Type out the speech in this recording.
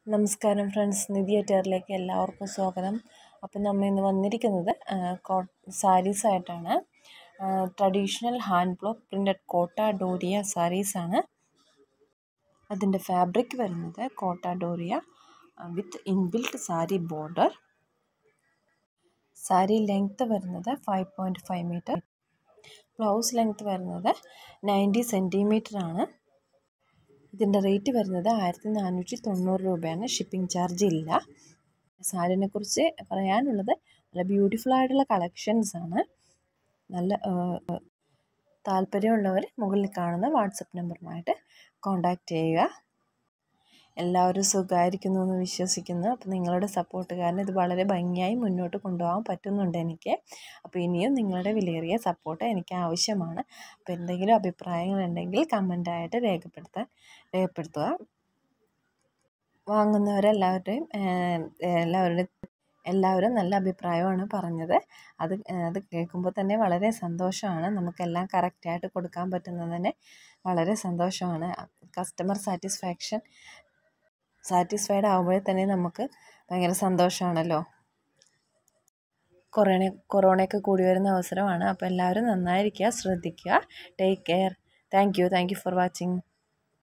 നമസ്കാരം ഫ്രണ്ട്സ് നിധി അറ്റാറിലേക്ക് എല്ലാവർക്കും സ്വാഗതം അപ്പം നമ്മൾ ഇന്ന് വന്നിരിക്കുന്നത് കോ സാരീസ് ആയിട്ടാണ് ട്രഡീഷണൽ ഹാൻഡ് ബ്ലോക്ക് പ്രിൻറ്റഡ് കോട്ട ഡോരിയ സാരീസാണ് അതിൻ്റെ ഫാബ്രിക് വരുന്നത് Kota Doria with inbuilt sari border sari length വരുന്നത് five point five metre blouse length വരുന്നത് നയൻറ്റി സെൻറ്റിമീറ്റർ ആണ് ഇതിൻ്റെ റേറ്റ് വരുന്നത് ആയിരത്തി നാനൂറ്റി തൊണ്ണൂറ് രൂപയാണ് ഷിപ്പിംഗ് ചാർജ് ഇല്ല സാരിനെ കുറിച്ച് പറയാനുള്ളത് നല്ല ബ്യൂട്ടിഫുൾ ആയിട്ടുള്ള കളക്ഷൻസ് ആണ് നല്ല താല്പര്യമുള്ളവർ മുകളിൽ കാണുന്ന വാട്സപ്പ് നമ്പറുമായിട്ട് കോൺടാക്റ്റ് ചെയ്യുക എല്ലാവരും സുഖമായിരിക്കുന്നു എന്ന് വിശ്വസിക്കുന്നു അപ്പോൾ നിങ്ങളുടെ സപ്പോർട്ട് കാരണം ഇത് വളരെ ഭംഗിയായി മുന്നോട്ട് കൊണ്ടുപോകാൻ പറ്റുന്നുണ്ട് എനിക്ക് അപ്പോൾ ഇനിയും നിങ്ങളുടെ വിലയേറിയ സപ്പോർട്ട് എനിക്ക് ആവശ്യമാണ് അപ്പോൾ എന്തെങ്കിലും അഭിപ്രായങ്ങളുണ്ടെങ്കിൽ കമൻ്റായിട്ട് രേഖപ്പെടുത്താൻ രേഖപ്പെടുത്തുക വാങ്ങുന്നവരെല്ലാവരുടെയും എല്ലാവരുടെയും എല്ലാവരും നല്ല അഭിപ്രായമാണ് പറഞ്ഞത് അത് അത് കേൾക്കുമ്പോൾ തന്നെ വളരെ സന്തോഷമാണ് നമുക്കെല്ലാം കറക്റ്റായിട്ട് കൊടുക്കാൻ പറ്റുന്നതിന് വളരെ സന്തോഷമാണ് കസ്റ്റമർ സാറ്റിസ്ഫാക്ഷൻ സാറ്റിസ്ഫൈഡ് ആകുമ്പോഴേ തന്നെ നമുക്ക് ഭയങ്കര സന്തോഷമാണല്ലോ കൊറോണ കൊറോണയൊക്കെ കൂടി വരുന്ന അവസരമാണ് അപ്പോൾ എല്ലാവരും നന്നായിരിക്കുക ശ്രദ്ധിക്കുക take care thank you thank you for watching